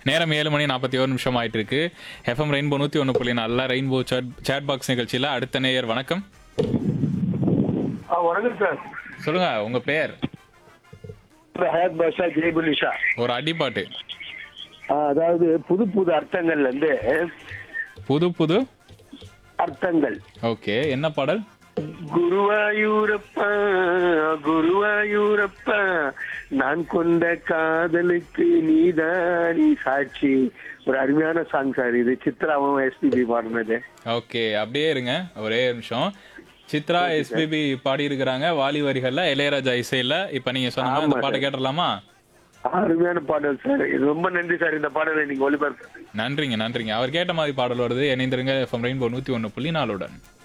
நேரம் ஏழு மணி நாற்பத்தி ஒரு நிமிஷம் ஆயிட்டு இருக்கு எஃப்எம் ரெயின்போ நூற்றி ஒன்று புள்ளி நல்ல ரெயின்போ சேட் சேட் பாக்ஸ் நிகழ்ச்சியில் அடுத்த நேயர் வணக்கம் ஆ வணக்கம் சார் சொல்லுங்க உங்க பேர் ஹயாத் பாஷா ஜெய்புலிஷா ஒரு அடிப்பாட்டு அதாவது புது புது அர்த்தங்கள்ல இருந்து புது புது அர்த்தங்கள் ஓகே என்ன பாடல் குருவாயூரப்பா குருவாயூரப்பா நான் கொண்ட காதலுக்கு நீதானி சாட்சி ஒரு அருமையான சாங் சார் இது சித்ராவும் எஸ்பிபி பாடினது ஓகே அப்படியே இருங்க ஒரே நிமிஷம் சித்ரா எஸ்பிபி பாடி இருக்கிறாங்க வாலி வரிகள்ல இளையராஜா இசையில இப்ப நீங்க சொன்ன மாதிரி இந்த ஆமா பாட்டை சார். கேட்டுடலாமா அருமையான பாடல் சார் இது ரொம்ப நன்றி சார் இந்த பாடலை நீங்க ஒளிபரப்பு நன்றிங்க நன்றிங்க அவர் கேட்ட மாதிரி பாடல் வருது இணைந்திருங்க எஃப்எம் ரெயின்போ நூத்தி ஒன்று புள்ளி நாலுடன்